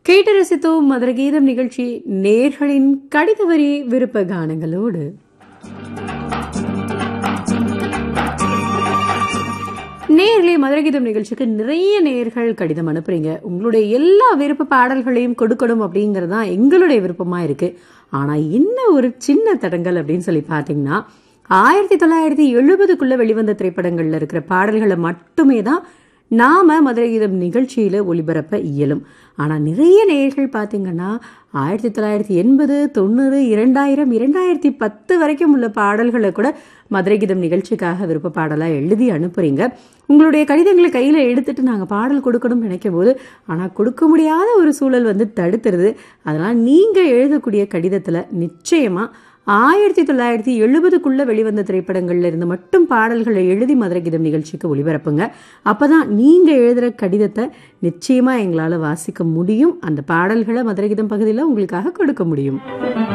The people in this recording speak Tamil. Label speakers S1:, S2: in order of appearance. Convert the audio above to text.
S1: கேட்டு ரசித்தோம் மதுர கீதம் நிகழ்ச்சி நேர்களின் கடித வரி விருப்ப கானங்களோடு நேர்களே மதுரகீதம் நிகழ்ச்சிக்கு நிறைய நேர்கள் கடிதம் அனுப்புறீங்க உங்களுடைய எல்லா விருப்ப பாடல்களையும் கொடுக்கணும் அப்படிங்கிறது தான் எங்களுடைய விருப்பமா இருக்கு ஆனா என்ன ஒரு சின்ன தடங்கல் அப்படின்னு சொல்லி பாத்தீங்கன்னா ஆயிரத்தி தொள்ளாயிரத்தி எழுபதுக்குள்ள வெளிவந்த திரைப்படங்கள்ல இருக்கிற பாடல்களை மட்டுமே தான் நாம மதுரை கீதம் நிகழ்ச்சியில ஒளிபரப்ப இயலும் ஆனா நிறைய நேயர்கள் பாத்தீங்கன்னா ஆயிரத்தி தொள்ளாயிரத்தி எண்பது தொண்ணூறு இரண்டாயிரம் இரண்டாயிரத்தி பத்து வரைக்கும் உள்ள பாடல்களை கூட மதுரை கீதம் நிகழ்ச்சிக்காக விருப்ப பாடலா எழுதி அனுப்புறீங்க உங்களுடைய கடிதங்களை கையில எடுத்துட்டு நாங்க பாடல் கொடுக்கணும்னு நினைக்கும் போது ஆனா கொடுக்க முடியாத ஒரு சூழல் வந்து தடுத்துருது அதனால நீங்க எழுதக்கூடிய கடிதத்துல நிச்சயமா ஆயிரத்தி தொள்ளாயிரத்தி எழுபதுக்குள்ள வெளிவந்த திரைப்படங்கள்ல இருந்து மட்டும் பாடல்களை எழுதி மதுரை கீதம் நிகழ்ச்சிக்கு ஒளிபரப்புங்க அப்பதான் நீங்க எழுதுற கடிதத்தை நிச்சயமா எங்களால வாசிக்க முடியும் அந்த பாடல்களை மதுரை கீதம் பகுதியில் உங்களுக்காக கொடுக்க முடியும்